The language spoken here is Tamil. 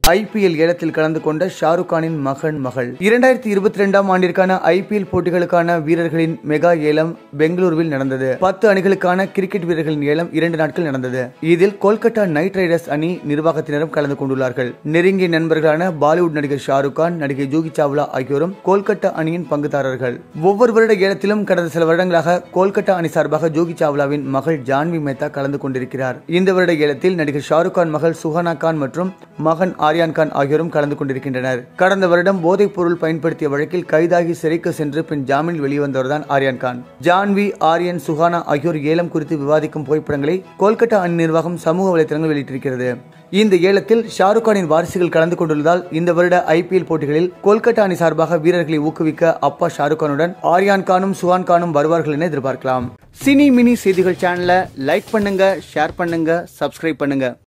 ஐபிஎல் ஏலத்தில் கலந்து கொண்ட ஷாருக் கானின் மகன் மகள் இரண்டாயிரத்தி இருபத்தி ரெண்டாம் ஆண்டிற்கான ஐபிஎல் போட்டிகளுக்கான வீரர்களின் மெகா ஏலம் பெங்களூருவில் நடந்தது பத்து அணிகளுக்கான கிரிக்கெட் வீரர்களின் ஏலம் இரண்டு நாட்கள் நடந்தது இதில் கொல்கத்தா நைட் ரைடர்ஸ் அணி நிர்வாகத்தினரும் கலந்து கொண்டுள்ளார்கள் நெருங்கிய நண்பர்களான பாலிவுட் நடிகர் ஷாருக் கான் நடிகை ஜூகி சாவ்லா ஆகியோரும் கொல்கத்தா அணியின் பங்குதாரர்கள் ஒவ்வொரு வருட ஏலத்திலும் கடந்த சில வருடங்களாக கொல்கத்தா அணி சார்பாக ஜோகி சாவ்லாவின் மகள் ஜான்வி மேத்தா கலந்து கொண்டிருக்கிறார் இந்த வருட ஏலத்தில் நடிகர் ஷாருக் கான் மகள் சுஹானா கான் மற்றும் மகன் ஆர்யான் கான் ஆகியோரும் கலந்து கொண்டிருக்கின்றனர் கடந்த வருடம் போதைப் பொருள் பயன்படுத்திய வழக்கில் கைதாகி சிறைக்கு சென்று பின் ஜாமீனில் வெளிவந்தவர்தான் ஆர்யான் கான் ஜான்வி ஆர்யன் சுஹானா ஆகியோர் ஏலம் குறித்து விவாதிக்கும் புகைப்படங்களை கொல்கத்தா அணி நிர்வாகம் சமூக வலைதளங்கள் வெளியிட்டிருக்கிறது இந்த ஏலத்தில் ஷாருக் கானின் வாரிசுகள் கலந்து கொண்டுள்ளதால் இந்த வருட ஐபிஎல் போட்டிகளில் கொல்கத்தா அணி சார்பாக வீரர்களை ஊக்குவிக்க அப்பா ஷாருக் கானுடன் ஆர்யான் கானும் சுஹான் கானும் வருவார்கள் என எதிர்பார்க்கலாம் சினி மினி செய்திகள் சேனலை லைக் பண்ணுங்க ஷேர் பண்ணுங்க சப்ஸ்கிரைப் பண்ணுங்க